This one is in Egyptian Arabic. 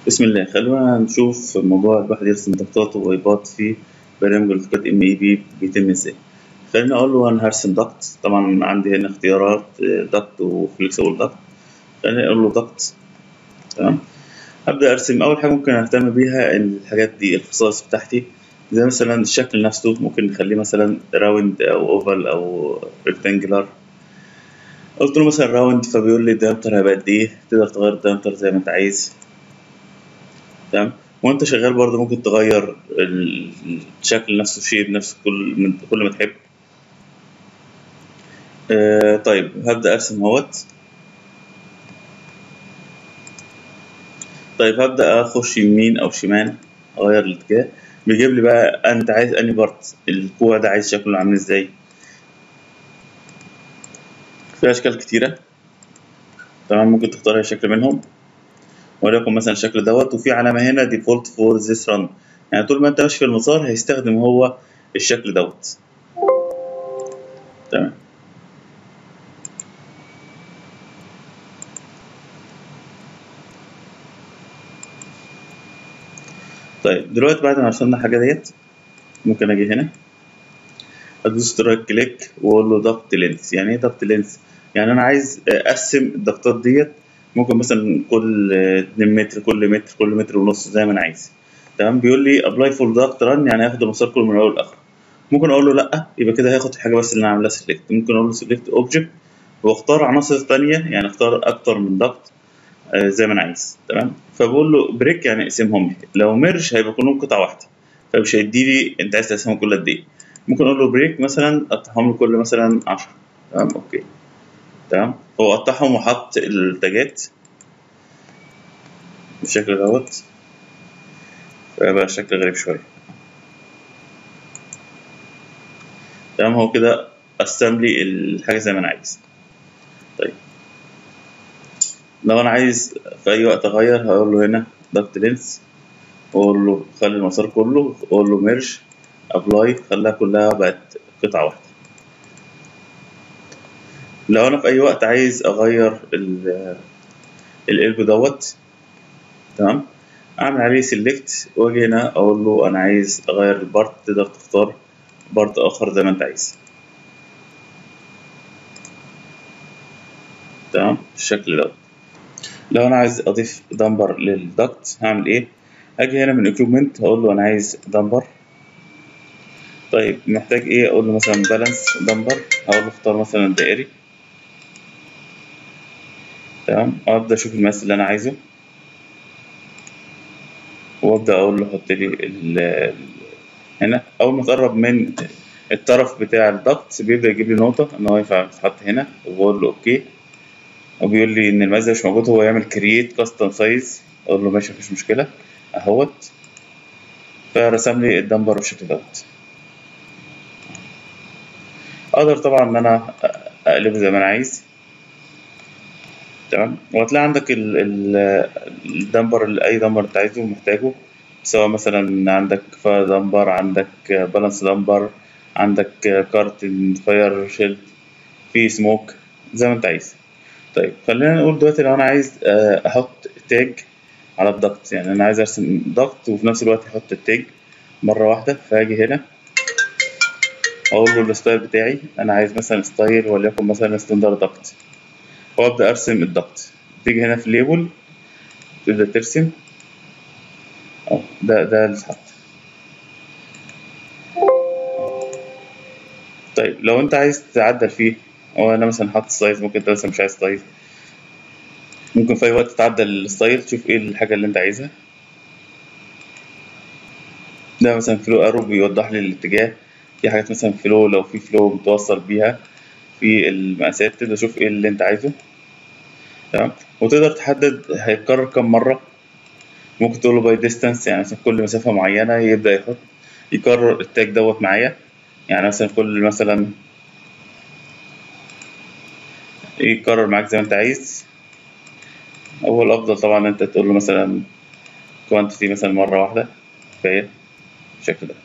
بسم الله خلونا نشوف موضوع الواحد يرسم ضغطات ووايبات في برنامج الاوتوكاد ام اي بي بيتم ازاي خليني اقول له انا هرسم ضغط طبعا عندي هنا اختيارات ضغط وفليكسبل ضغط خليني اقول له ضغط تمام ابدا ارسم اول حاجه ممكن اهتم بيها الحاجات دي الخصائص بتاعتي زي مثلا الشكل نفسه ممكن نخليه مثلا راوند او اوفال او ريكتانجلر قلت له مثلا راوند فبيقول لي الدايمتر هيبقى قد ايه تقدر تغير الدايمتر زي ما انت عايز تمام وانت شغال برضه ممكن تغير الشكل نفسه الشيب نفسه كل من كل ما تحب آه طيب هبدأ ارسم اهوت طيب هبدأ اخش يمين او شمال اغير الاتجاه بيجيب لي بقى انت عايز انهي بارت الكوع ده عايز شكله عامل ازاي في اشكال كتيره تمام ممكن تختار اي شكل منهم وليكن مثلا الشكل دوت وفي علامه هنا ديفولت فور ذيس ران يعني طول ما انت ماشي في المسار هيستخدم هو الشكل دوت تمام طيب دلوقتي بعد ما رسمنا الحاجه ديت ممكن اجي هنا ادوس رايت كليك واقول له ضغط لينس يعني ايه ضغط لينس يعني انا عايز اقسم الضغطات ديت ممكن مثلا كل 2 متر كل متر كل متر ونص زي ما انا عايز تمام بيقول لي ابلاي فور ضغط رن يعني هياخد المسار كله من الاول لاخره ممكن اقول له لا يبقى كده هياخد الحاجه بس اللي انا عاملها سيلكت ممكن اقول له سيلكت اوبجكت واختار عناصر تانية يعني اختار اكتر من ضغط آه زي ما انا عايز تمام فبقول له بريك يعني اقسمهم لي لو ميرج هيبقى كلهم قطعه واحده فمش هيدي لي انت عايز تقسمهم كل قد ايه ممكن اقول له بريك مثلا قطعهم لي كل مثلا 10 تمام اوكي تمام هو قطعهم وحط التاجات بالشكل دوت فيبقى الشكل غريب شوية تمام هو كده قسم لي الحاجة زي ما أنا عايز طيب لو أنا عايز في أي وقت أغير هقول له هنا ضغط لينس وأقول له خلي المسار كله وأقول له ميرج أبلاي خليها كلها بقت قطعة واحدة لو أنا في أي وقت عايز أغير القلب دوت تمام اعمل عليه سيلكت واجي هنا اقول له انا عايز اغير البارت تقدر تختار بارت اخر زي ما انت عايز تمام بالشكل دوت لو انا عايز اضيف دمبر للدكت هعمل ايه اجي هنا من اكيوبمنت هقول له انا عايز دمبر طيب محتاج ايه اقول له مثلا بالانس دمبر هقول له اختار مثلا دائري تمام وابدا اشوف المقاس اللي انا عايزه وابدا اقول له حط لي هنا اول ما تقرب من الطرف بتاع الضغط بيبدا يجيب لي نقطه ان هو ينفع يتحط هنا وبقول له اوكي وبيقول لي ان المقاس مش موجود هو يعمل كرييت كاستم سايز اقول له ماشي مفيش مشكله اهوت فرسم لي الدمبر بالشكل دوت اقدر طبعا ان انا اقلبه زي ما انا عايز تمام وهتلاقي عندك الدمبر اي دمبر انت عايزه محتاجه سواء مثلا عندك فاير دمبر عندك بالانس دمبر عندك كارتن فاير شيلد في سموك زي ما انت عايز طيب خلينا نقول دلوقتي لو انا عايز احط تاج على الضغط يعني انا عايز ارسم ضغط وفي نفس الوقت احط التاج مره واحده فاجي هنا اقول له الستايل بتاعي انا عايز مثلا ستايل وليكن مثلا ستاندرد ضغط وابدا ارسم الضغط تيجي هنا في الليبل تبدا ترسم اه ده ده اللي اتحط طيب لو انت عايز تعدل فيه او انا مثلا حاطط سايز ممكن انت مثلا مش عايز سايز ممكن في اي وقت تعدل الستايل تشوف ايه الحاجه اللي انت عايزها ده مثلا فلو ارو بيوضح لي الاتجاه في حاجات مثلا فلو لو في فلو متوصل بيها في المقاسات تقدر تشوف ايه اللي انت عايزه تمام وتقدر تحدد هيتكرر كم مرة ممكن تقول له باي ديستانس يعني مثلا كل مسافة معينة يبدأ يحط يكرر التاج دوت معايا يعني مثلا كل مثلا يكرر معاك زي ما انت عايز هو الأفضل طبعا انت تقول له مثلا كوانتيتي مثلا مرة واحدة كفاية بالشكل ده